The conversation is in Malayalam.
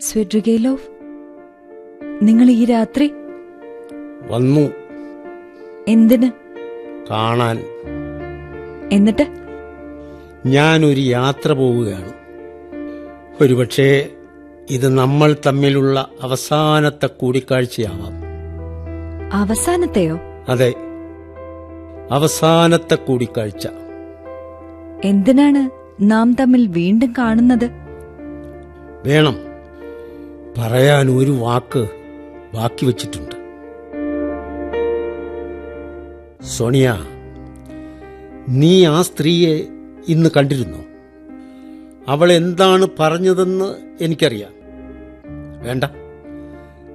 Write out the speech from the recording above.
സ്വെഡ്രിഗേലോവ് നിങ്ങൾ ഈ രാത്രി വന്നു എന്തിന് കാണാൻ എന്നിട്ട് ഞാനൊരു യാത്ര പോവുകയാണ് ഒരുപക്ഷേ ഇത് നമ്മൾ തമ്മിലുള്ള അവസാനത്തെ കൂടിക്കാഴ്ചയാവാം അവസാനത്തെയോ അതെ അവസാനത്തെ കൂടിക്കാഴ്ച എന്തിനാണ് നാം തമ്മിൽ വീണ്ടും കാണുന്നത് വേണം പറയാൻ ഒരു വാക്ക് ബാക്കി വച്ചിട്ടുണ്ട് സോണിയ നീ ആ സ്ത്രീയെ ഇന്ന് കണ്ടിരുന്നോ അവൾ എന്താണ് പറഞ്ഞതെന്ന് എനിക്കറിയാം വേണ്ട